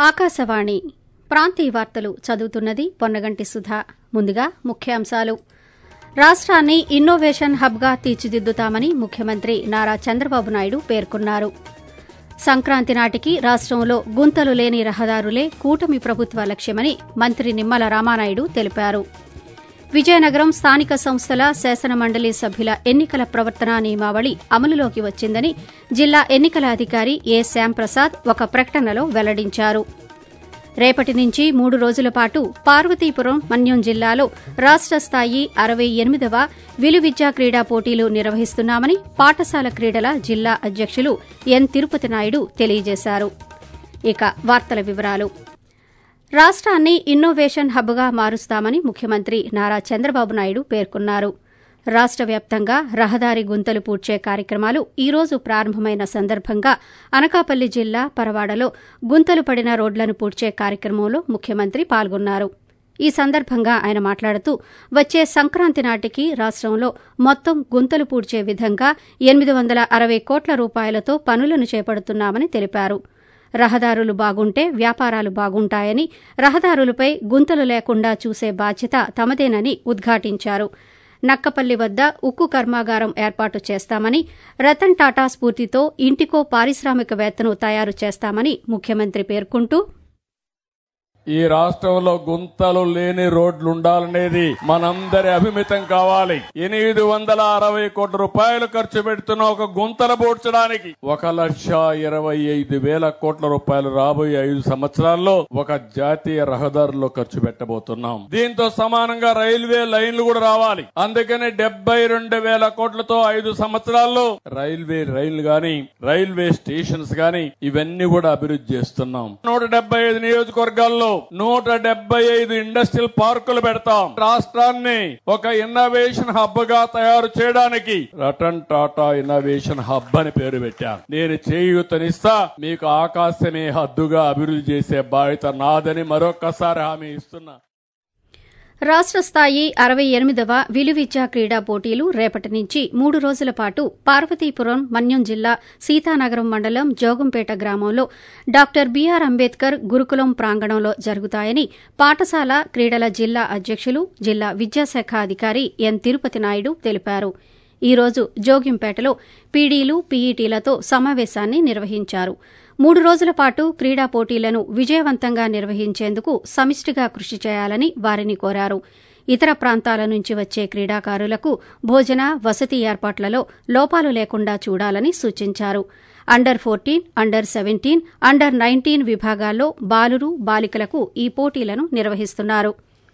ఆకాశవాణి ప్రాంతీయ వార్తలు చదువుతున్నది పొన్నగంటి సుధా ముందుగా ముఖ్యాంశాలు రాష్ట్రాన్ని ఇన్నోవేషన్ హబ్గా తీర్చిదిద్దుతామని ముఖ్యమంత్రి నారా చంద్రబాబు నాయుడు పేర్కొన్నారు సంక్రాంతి నాటికి రాష్టంలో గుంతలు లేని రహదారులే కూటమి ప్రభుత్వ లక్ష్యమని మంత్రి నిమ్మల రామానాయుడు తెలిపారు విజయనగరం స్థానిక సంస్థల శాసనమండలి సభ్యుల ఎన్నికల ప్రవర్తనా నియమావళి అమలులోకి వచ్చిందని జిల్లా ఎన్నికల అధికారి ఏ శ్యాంప్రసాద్ ఒక ప్రకటనలో వెల్లడించారు రేపటి నుంచి మూడు రోజుల పాటు పార్వతీపురం మన్యం జిల్లాలో రాష్ట స్థాయి అరవై ఎనిమిదవ విలు విద్యా క్రీడా పోటీలు నిర్వహిస్తున్నామని పాఠశాల క్రీడల జిల్లా అధ్యకులు ఎన్ తిరుపతి నాయుడు తెలియజేశారు ఇక వార్తల వివరాలు రాష్ట్రాన్ని ఇన్నోవేషన్ హబ్గా మారుస్తామని ముఖ్యమంత్రి నారా చంద్రబాబు నాయుడు పేర్కొన్నారు రాష్ట వ్యాప్తంగా రహదారి గుంతలు పూడ్చే కార్యక్రమాలు ఈ రోజు ప్రారంభమైన సందర్భంగా అనకాపల్లి జిల్లా పరవాడలో గుంతలు పడిన రోడ్లను పూడ్చే కార్యక్రమంలో ముఖ్యమంత్రి పాల్గొన్నారు ఈ సందర్భంగా ఆయన మాట్లాడుతూ వచ్చే సంక్రాంతి నాటికి రాష్టంలో మొత్తం గుంతలు పూడ్చే విధంగా ఎనిమిది వందల అరవై కోట్ల రూపాయలతో పనులను చేపడుతున్నామని తెలిపారు రహదారులు బాగుంటే వ్యాపారాలు బాగుంటాయని రహదారులపై గుంతలు లేకుండా చూసే బాధ్యత తమదేనని ఉద్ఘాటించారు నక్కపల్లి వద్ద ఉక్కు కర్మాగారం ఏర్పాటు చేస్తామని రతన్ టాటా స్ఫూర్తితో ఇంటికో పారిశ్రామికవేత్తను తయారు చేస్తామని ముఖ్యమంత్రి పేర్కొంటూ ఈ రాష్ట్రంలో గుంతలు లేని రోడ్లు ఉండాలనేది మనందరి అభిమితం కావాలి ఎనిమిది వందల అరవై కోట్ల రూపాయలు ఖర్చు పెడుతున్న ఒక గుంతలు పూడ్చడానికి ఒక లక్ష ఇరవై ఐదు వేల కోట్ల రూపాయలు రాబోయే ఐదు సంవత్సరాల్లో ఒక జాతీయ రహదారుల్లో ఖర్చు పెట్టబోతున్నాం దీంతో సమానంగా రైల్వే లైన్లు కూడా రావాలి అందుకని డెబ్బై రెండు వేల కోట్లతో ఐదు సంవత్సరాల్లో రైల్వే రైళ్లు గాని రైల్వే స్టేషన్స్ గాని ఇవన్నీ కూడా అభివృద్ధి చేస్తున్నాం నూట డెబ్బై ఐదు నియోజకవర్గాల్లో నూట డెబ్బై ఐదు ఇండస్ట్రియల్ పార్కులు పెడతాం రాష్ట్రాన్ని ఒక ఇన్నోవేషన్ హబ్ గా తయారు చేయడానికి రతన్ టాటా ఇన్నోవేషన్ హబ్ అని పేరు పెట్టాను నేను చేయూతనిస్తా మీకు ఆకాశమే హద్దుగా అభివృద్ధి చేసే బాధ్యత నాదని మరొకసారి హామీ ఇస్తున్నా రాష్ట స్థాయి అరవై ఎనిమిదవ విలు విద్యా క్రీడా పోటీలు రేపటి నుంచి మూడు రోజుల పాటు పార్వతీపురం మన్యం జిల్లా సీతానగరం మండలం జోగంపేట గ్రామంలో డాక్టర్ బీఆర్ అంబేద్కర్ గురుకులం ప్రాంగణంలో జరుగుతాయని పాఠశాల క్రీడల జిల్లా అధ్యకులు జిల్లా విద్యాశాఖ అధికారి ఎన్ తిరుపతి నాయుడు తెలిపారు ఈ రోజు జోగింపేటలో పీడీలు పీఈటీలతో సమావేశాన్ని నిర్వహించారు మూడు రోజుల పాటు క్రీడా పోటీలను విజయవంతంగా నిర్వహించేందుకు సమిష్టిగా కృషి చేయాలని వారిని కోరారు ఇతర ప్రాంతాల నుంచి వచ్చే క్రీడాకారులకు భోజన వసతి ఏర్పాట్లలో లోపాలు లేకుండా చూడాలని సూచించారు under fourteen under seventeen under nineteen విభాగాల్లో బాలురు బాలికలకు ఈ పోటీలను నిర్వహిస్తున్నారు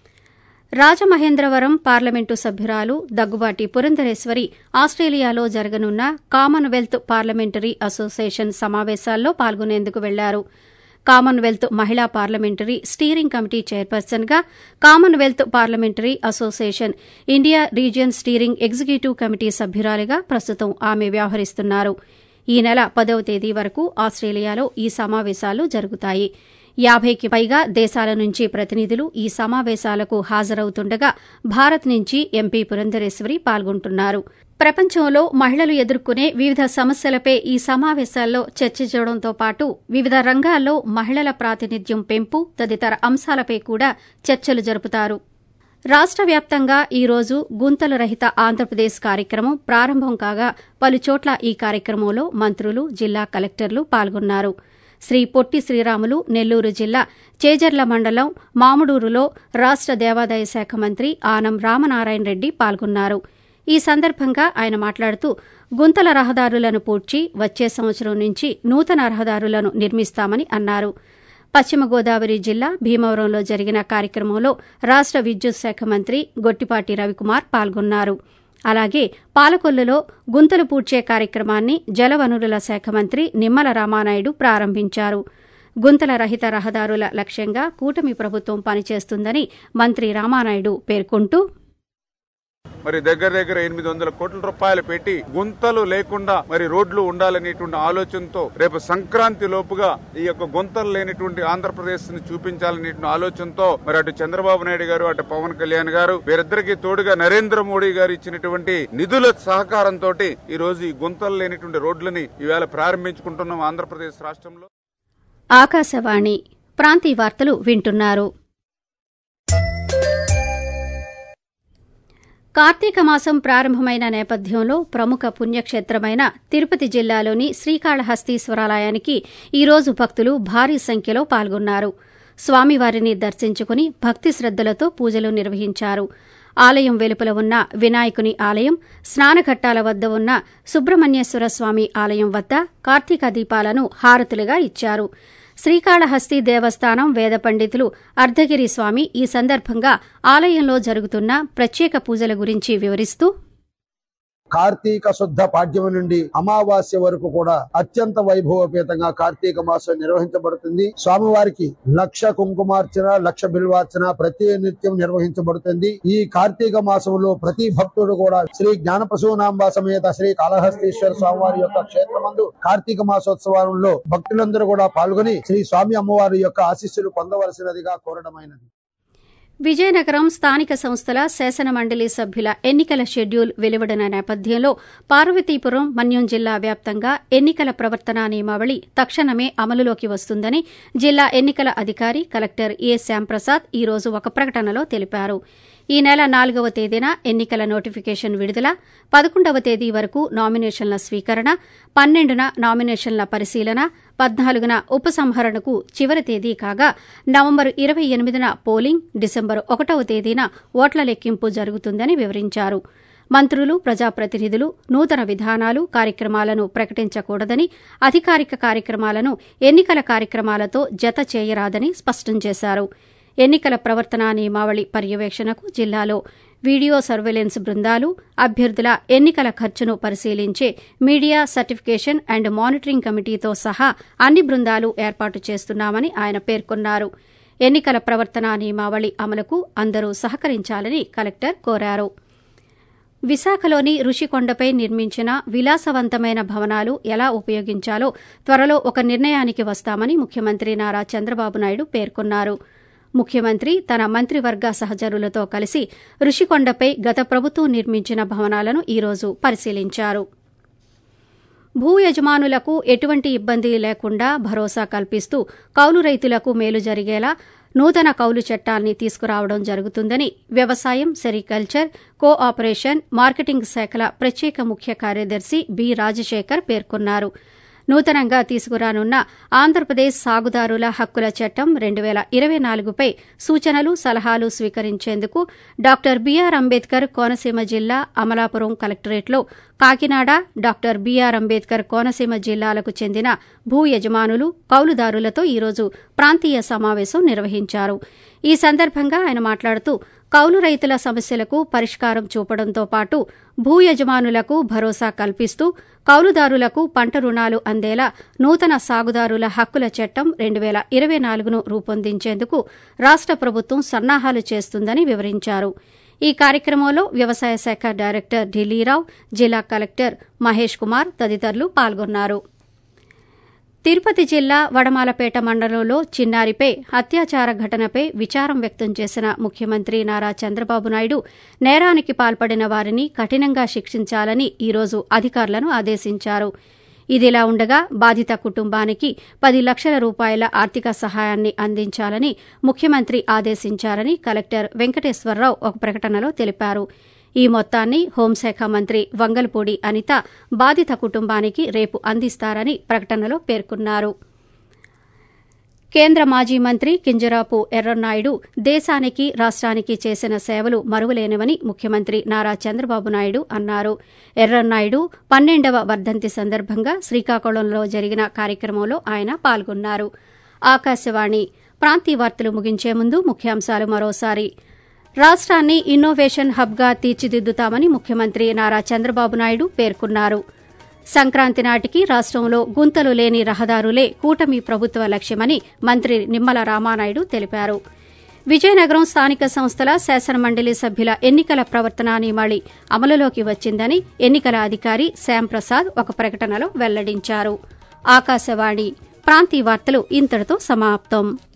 రాజమహేంద్రవరం పార్లమెంటు సభ్యురాలు దగ్గుబాటి పురంధరేశ్వరి ఆస్ట్రేలియాలో జరగనున్న కామన్వెల్త్ పార్లమెంటరీ అసోసియేషన్ సమావేశాల్లో పాల్గొనేందుకు వెళ్లారు కామన్వెల్త్ మహిళా పార్లమెంటరీ స్టీరింగ్ కమిటీ చైర్పర్సన్ గా Commonwealth parliamentary association India region steering executive committee సభ్యురాలిగా ప్రస్తుతం ఆమె వ్యవహరిస్తున్నారు ఈ నెల పదవ తేదీ వరకు ఆస్ట్రేలియాలో ఈ సమావేశాలు జరుగుతాయి యాభైకి పైగా దేశాల నుంచి ప్రతినిధులు ఈ సమావేశాలకు హాజరవుతుండగా భారత్ నుంచి ఎంపీ పురంధరేశ్వరి పాల్గొంటున్నారు ప్రపంచంలో మహిళలు ఎదుర్కొనే వివిధ సమస్యలపై ఈ సమావేశాల్లో చర్చించడంతో పాటు వివిధ రంగాల్లో మహిళల ప్రాతినిధ్యం పెంపు తదితర అంశాలపై కూడా చర్చలు జరుపుతారు రాష్ట వ్యాప్తంగా ఈ రోజు గుంతలు రహిత ఆంధ్రప్రదేశ్ కార్యక్రమం ప్రారంభం కాగా పలుచోట్ల ఈ కార్యక్రమంలో మంత్రులు జిల్లా కలెక్టర్లు పాల్గొన్నారు శ్రీ పొట్టి శ్రీరాములు నెల్లూరు జిల్లా చేజర్ల మండలం మాముడూరులో రాష్ట దేవాదాయ శాఖ మంత్రి ఆనం రామనారాయణ రెడ్డి పాల్గొన్నారు ఈ సందర్భంగా ఆయన మాట్లాడుతూ గుంతల రహదారులను పూడ్చి వచ్చే సంవత్సరం నుంచి నూతన రహదారులను నిర్మిస్తామని అన్నారు పశ్చిమ గోదావరి జిల్లా భీమవరంలో జరిగిన కార్యక్రమంలో రాష్ట విద్యుత్ శాఖ మంత్రి గొట్టిపాటి రవికుమార్ పాల్గొన్నారు అలాగే పాలకొల్లులో గుంతలు పూడ్చే కార్యక్రమాన్ని జలవనరుల శాఖ మంత్రి నిమ్మల రామానాయుడు ప్రారంభించారు గుంతల రహిత రహదారుల లక్ష్యంగా కూటమి ప్రభుత్వం పనిచేస్తుందని మంత్రి రామానాయుడు పేర్కొంటూ మరి దగ్గర దగ్గర ఎనిమిది వందల కోట్ల రూపాయలు పెట్టి గుంతలు లేకుండా మరి రోడ్లు ఉండాలనేటువంటి ఆలోచనతో రేపు సంక్రాంతి లోపుగా ఈ యొక్క గుంతలు లేనిటువంటి ఆంధ్రప్రదేశ్ ని చూపించాలనేటువంటి ఆలోచనతో మరి అటు చంద్రబాబు నాయుడు గారు అటు పవన్ కళ్యాణ్ గారు వీరిద్దరికి తోడుగా నరేంద్ర మోడీ గారు ఇచ్చినటువంటి నిధుల సహకారంతో ఈ రోజు ఈ గుంతలు లేనిటువంటి రోడ్లని ఈవేళ ప్రారంభించుకుంటున్నాం ఆంధ్రప్రదేశ్ రాష్ట్రంలో ఆకాశవాణి ప్రాంతీయ వార్తలు వింటున్నారు కార్తీక మాసం ప్రారంభమైన నేపథ్యంలో ప్రముఖ పుణ్యక్షేత్రమైన తిరుపతి జిల్లాలోని శ్రీకాళహస్తీశ్వరాలయానికి ఈరోజు భక్తులు భారీ సంఖ్యలో పాల్గొన్నారు స్వామివారిని దర్శించుకుని భక్తి శ్రద్దలతో పూజలు నిర్వహించారు ఆలయం వెలుపల ఉన్న వినాయకుని ఆలయం స్నానఘట్టాల వద్ద ఉన్న సుబ్రహ్మణ్యేశ్వర స్వామి ఆలయం వద్ద కార్తీక దీపాలను హారతులుగా ఇచ్చారు శ్రీకాళహస్తి దేవస్థానం వేద పండితులు అర్ధగిరి స్వామి ఈ సందర్భంగా ఆలయంలో జరుగుతున్న ప్రత్యేక పూజల గురించి వివరిస్తూ కార్తీక శుద్ధ పాడ్యమి నుండి అమావాస్య వరకు కూడా అత్యంత వైభవపేతంగా కార్తీక మాసం నిర్వహించబడుతుంది స్వామివారికి లక్ష కుంకుమార్చన లక్ష బిల్వార్చన ప్రతి నిత్యం నిర్వహించబడుతుంది ఈ కార్తీక మాసంలో ప్రతి భక్తుడు కూడా శ్రీ జ్ఞానపశునాంబ సమేత శ్రీ కాళహస్తీశ్వర స్వామివారి యొక్క క్షేత్రమందు కార్తీక మాసోత్సవంలో భక్తులందరూ కూడా పాల్గొని శ్రీ స్వామి అమ్మవారి యొక్క ఆశీస్సులు పొందవలసినదిగా కోరడమైనది విజయనగరం స్థానిక సంస్థల శాసన మండలి సభ్యుల ఎన్నికల షెడ్యూల్ వెలువడిన నేపథ్యంలో పార్వతీపురం మన్యం జిల్లా వ్యాప్తంగా ఎన్నికల ప్రవర్తనా నియమావళి తక్షణమే అమలులోకి వస్తుందని జిల్లా ఎన్నికల అధికారి కలెక్టర్ ఏ శ్యాంప్రసాద్ ఈ రోజు ఒక ప్రకటనలో తెలిపారు ఈ నెల నాలుగవ తేదీన ఎన్నికల నోటిఫికేషన్ విడుదల పదకొండవ తేదీ వరకు నామినేషన్ల స్వీకరణ పన్నెండున నామినేషన్ల పరిశీలన పద్నాలుగున ఉపసంహరణకు చివరి తేదీ కాగా నవంబరు ఇరవై ఎనిమిదిన పోలింగ్ డిసెంబరు ఒకటవ తేదీన ఓట్ల లెక్కింపు జరుగుతుందని వివరించారు మంత్రులు ప్రజాప్రతినిధులు నూతన విధానాలు కార్యక్రమాలను ప్రకటించకూడదని అధికారిక కార్యక్రమాలను ఎన్నికల కార్యక్రమాలతో జత చేయరాదని స్పష్టం చేశారు ఎన్నికల ప్రవర్తనా నియమావళి పర్యవేక్షణకు జిల్లాలో వీడియో సర్వేలెన్స్ బృందాలు అభ్యర్థుల ఎన్నికల ఖర్చును పరిశీలించే మీడియా సర్టిఫికేషన్ అండ్ మానిటరింగ్ కమిటీతో సహా అన్ని బృందాలు ఏర్పాటు చేస్తున్నామని ఆయన పేర్కొన్నారు ఎన్నికల ప్రవర్తనా నియమావళి అమలుకు అందరూ సహకరించాలని కలెక్టర్ కోరారు విశాఖలోని రుషికొండపై నిర్మించిన విలాసవంతమైన భవనాలు ఎలా ఉపయోగించాలో త్వరలో ఒక నిర్ణయానికి వస్తామని ముఖ్యమంత్రి నారా చంద్రబాబు నాయుడు పేర్కొన్నారు ముఖ్యమంత్రి తన మంత్రివర్గ సహచరులతో కలిసి రుషికొండపై గత ప్రభుత్వం నిర్మించిన భవనాలను ఈరోజు పరిశీలించారు భూ యజమానులకు ఎటువంటి ఇబ్బంది లేకుండా భరోసా కల్పిస్తూ కౌలు రైతులకు మేలు జరిగేలా నూతన కౌలు చట్టాన్ని తీసుకురావడం జరుగుతుందని వ్యవసాయం సెరికల్చర్ కో ఆపరేషన్ మార్కెటింగ్ శాఖల ప్రత్యేక ముఖ్య కార్యదర్శి బి రాజశేఖర్ పేర్కొన్నారు నూతనంగా తీసుకురానున్న ఆంధ్రప్రదేశ్ సాగుదారుల హక్కుల చట్టం రెండు వేల ఇరవై నాలుగుపై సూచనలు సలహాలు స్వీకరించేందుకు డాక్టర్ బీఆర్ అంబేద్కర్ కోనసీమ జిల్లా అమలాపురం కలెక్టరేట్లో కాకినాడ డాక్టర్ బీఆర్ అంబేద్కర్ కోనసీమ జిల్లాలకు చెందిన భూ యజమానులు కౌలుదారులతో ఈరోజు ప్రాంతీయ సమావేశం నిర్వహించారు ఈ సందర్భంగా ఆయన మాట్లాడుతూ కౌలు రైతుల సమస్యలకు పరిష్కారం చూపడంతో పాటు భూ యజమానులకు భరోసా కల్పిస్తూ కౌలుదారులకు పంట రుణాలు అందేలా నూతన సాగుదారుల హక్కుల చట్టం రెండు వేల ఇరవై నాలుగును రూపొందించేందుకు రాష్ట ప్రభుత్వం సన్నాహాలు చేస్తుందని వివరించారు ఈ కార్యక్రమంలో వ్యవసాయ శాఖ డైరెక్టర్ ఢిల్లీరావు జిల్లా కలెక్టర్ మహేష్ కుమార్ తదితరులు పాల్గొన్నారు తిరుపతి జిల్లా వడమాలపేట మండలంలో చిన్నారిపై అత్యాచార ఘటనపై విచారం వ్యక్తం చేసిన ముఖ్యమంత్రి నారా చంద్రబాబు నాయుడు నేరానికి పాల్పడిన వారిని కఠినంగా శిక్షించాలని ఈరోజు అధికారులను ఆదేశించారు ఇదిలా ఉండగా బాధిత కుటుంబానికి పది లక్షల రూపాయల ఆర్థిక సహాయాన్ని అందించాలని ముఖ్యమంత్రి ఆదేశించారని కలెక్టర్ వెంకటేశ్వరరావు ఒక ప్రకటనలో తెలిపారు ఈ మొత్తాన్ని హోంశాఖ మంత్రి వంగల్పూడి అనిత బాధిత కుటుంబానికి రేపు అందిస్తారని ప్రకటనలో పేర్కొన్నారు కేంద్ర మాజీ మంత్రి కింజరాపు ఎర్రన్నాయుడు దేశానికి రాష్ట్రానికి చేసిన సేవలు మరువలేనివని ముఖ్యమంత్రి నారా చంద్రబాబు నాయుడు అన్నారు ఎర్రన్నాయుడు పన్నెండవ వర్ధంతి సందర్భంగా శ్రీకాకుళంలో జరిగిన కార్యక్రమంలో ఆయన పాల్గొన్నారు ఆకాశవాణి ప్రాంతీయ వార్తలు ముగించే ముందు ముఖ్యాంశాలు మరోసారి రాష్ట్రాన్ని ఇన్నోవేషన్ హబ్గా తీర్చిదిద్దుతామని ముఖ్యమంత్రి నారా చంద్రబాబు నాయుడు పేర్కొన్నారు సంక్రాంతి నాటికి రాష్టంలో గుంతలు లేని రహదారులే కూటమి ప్రభుత్వ లక్ష్యమని మంత్రి నిమ్మల రామానాయుడు తెలిపారు విజయనగరం స్థానిక సంస్థల శాసనమండలి సభ్యుల ఎన్నికల ప్రవర్తనా నియమాళి అమలులోకి వచ్చిందని ఎన్నికల అధికారి శ్యాంప్రసాద్ ఒక ప్రకటనలో వెల్లడించారు ఆకాశవాణి ప్రాంతీయ వార్తలు ఇంతటితో సమాప్తం